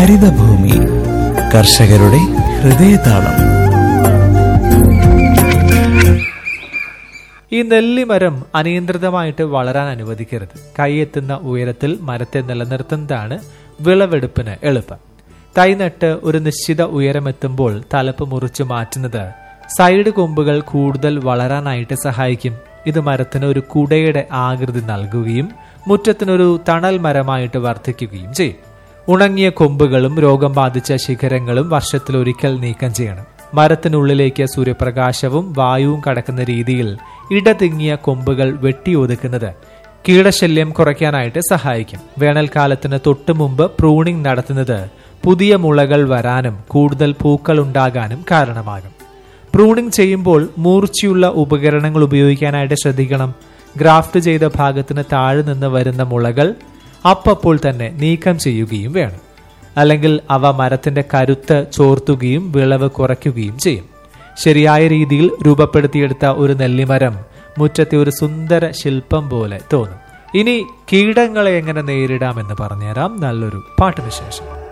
ഹരിതഭൂമി കർഷകരുടെ ഹൃദയതാളം ഈ നെല്ലിമരം അനിയന്ത്രിതമായിട്ട് വളരാൻ അനുവദിക്കരുത് കൈയെത്തുന്ന ഉയരത്തിൽ മരത്തെ നിലനിർത്തുന്നതാണ് വിളവെടുപ്പിന് എളുപ്പം തൈ നട്ട് ഒരു നിശ്ചിത ഉയരമെത്തുമ്പോൾ തലപ്പ് മുറിച്ചു മാറ്റുന്നത് സൈഡ് കൊമ്പുകൾ കൂടുതൽ വളരാനായിട്ട് സഹായിക്കും ഇത് മരത്തിന് ഒരു കുടയുടെ ആകൃതി നൽകുകയും മുറ്റത്തിനൊരു തണൽ മരമായിട്ട് വർദ്ധിക്കുകയും ചെയ്യും ഉണങ്ങിയ കൊമ്പുകളും രോഗം ബാധിച്ച ശിഖരങ്ങളും വർഷത്തിലൊരിക്കൽ നീക്കം ചെയ്യണം മരത്തിനുള്ളിലേക്ക് സൂര്യപ്രകാശവും വായുവും കടക്കുന്ന രീതിയിൽ ഇടതിങ്ങിയ കൊമ്പുകൾ വെട്ടിയൊതുക്കുന്നത് കീടശല്യം കുറയ്ക്കാനായിട്ട് സഹായിക്കും വേനൽക്കാലത്തിന് തൊട്ടു മുമ്പ് പ്രൂണിംഗ് നടത്തുന്നത് പുതിയ മുളകൾ വരാനും കൂടുതൽ പൂക്കൾ ഉണ്ടാകാനും കാരണമാകും പ്രൂണിംഗ് ചെയ്യുമ്പോൾ മൂർച്ചയുള്ള ഉപകരണങ്ങൾ ഉപയോഗിക്കാനായിട്ട് ശ്രദ്ധിക്കണം ഗ്രാഫ്റ്റ് ചെയ്ത ഭാഗത്തിന് താഴെ നിന്ന് വരുന്ന മുളകൾ അപ്പപ്പോൾ തന്നെ നീക്കം ചെയ്യുകയും വേണം അല്ലെങ്കിൽ അവ മരത്തിന്റെ കരുത്ത് ചോർത്തുകയും വിളവ് കുറയ്ക്കുകയും ചെയ്യും ശരിയായ രീതിയിൽ രൂപപ്പെടുത്തിയെടുത്ത ഒരു നെല്ലിമരം മുറ്റത്തെ ഒരു സുന്ദര ശില്പം പോലെ തോന്നും ഇനി കീടങ്ങളെ എങ്ങനെ നേരിടാമെന്ന് പറഞ്ഞുതരാം നല്ലൊരു പാട്ടിന് ശേഷം